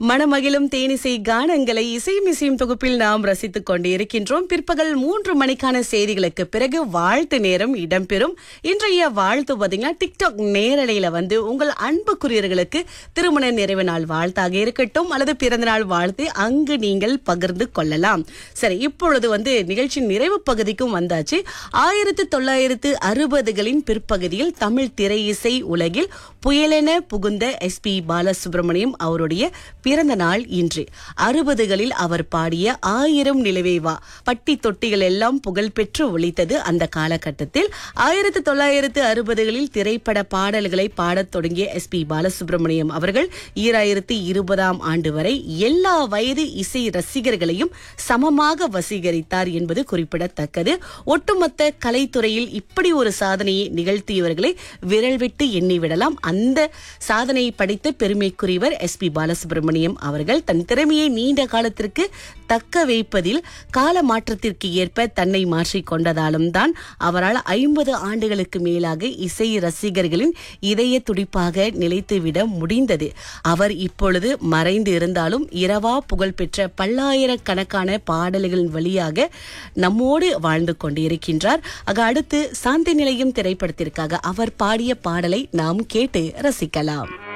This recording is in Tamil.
மணமகிழும் தேனிசை கானங்களை இசை மிசையும் தொகுப்பில் நாம் ரசித்துக் கொண்டிருக்கின்றோம் பிற்பகல் மூன்று மணிக்கான செய்திகளுக்கு பிறகு வாழ்த்து நேரம் இடம்பெறும் இன்றைய வாழ்த்து பாத்தீங்கன்னா டிக்டாக் நேரலையில வந்து உங்கள் அன்புக்குரியர்களுக்கு திருமண நிறைவு நாள் வாழ்த்தாக இருக்கட்டும் அல்லது பிறந்த நாள் வாழ்த்து அங்கு நீங்கள் பகிர்ந்து கொள்ளலாம் சரி இப்பொழுது வந்து நிகழ்ச்சி நிறைவு பகுதிக்கும் வந்தாச்சு ஆயிரத்து தொள்ளாயிரத்து அறுபதுகளின் பிற்பகுதியில் தமிழ் திரை இசை உலகில் புயலென புகுந்த எஸ் பி பாலசுப்ரமணியம் அவருடைய பிறந்த நாள் இன்று அறுபதுகளில் அவர் பாடிய ஆயிரம் நிலவே வா பட்டி தொட்டிகள் எல்லாம் புகழ்பெற்று ஒலித்தது அந்த காலகட்டத்தில் ஆயிரத்து தொள்ளாயிரத்து அறுபதுகளில் திரைப்பட பாடல்களை பாடத் தொடங்கிய எஸ் பி பாலசுப்ரமணியம் அவர்கள் ஈராயிரத்து இருபதாம் ஆண்டு வரை எல்லா வயது இசை ரசிகர்களையும் சமமாக வசீகரித்தார் என்பது குறிப்பிடத்தக்கது ஒட்டுமொத்த கலைத்துறையில் இப்படி ஒரு சாதனையை நிகழ்த்தியவர்களை விரல் விட்டு எண்ணிவிடலாம் அந்த சாதனையை படைத்த பெருமைக்குரியவர் எஸ் பி பாலசுப்ரமணியம் அவர்கள் தன் திறமையை நீண்ட காலத்திற்கு தக்க வைப்பதில் கால மாற்றத்திற்கு ஏற்ப தன்னை மாற்றிக் கொண்டதாலும் தான் அவரால் ஐம்பது ஆண்டுகளுக்கு மேலாக இசை ரசிகர்களின் இதய துடிப்பாக நிலைத்துவிட முடிந்தது அவர் இப்பொழுது மறைந்து இருந்தாலும் இரவா புகழ்பெற்ற பல்லாயிரக்கணக்கான பாடல்களின் வழியாக நம்மோடு வாழ்ந்து கொண்டிருக்கின்றார் ஆக அடுத்து சாந்தி நிலையம் திரைப்படத்திற்காக அவர் பாடிய பாடலை நாம் கேட்டு ரசிக்கலாம்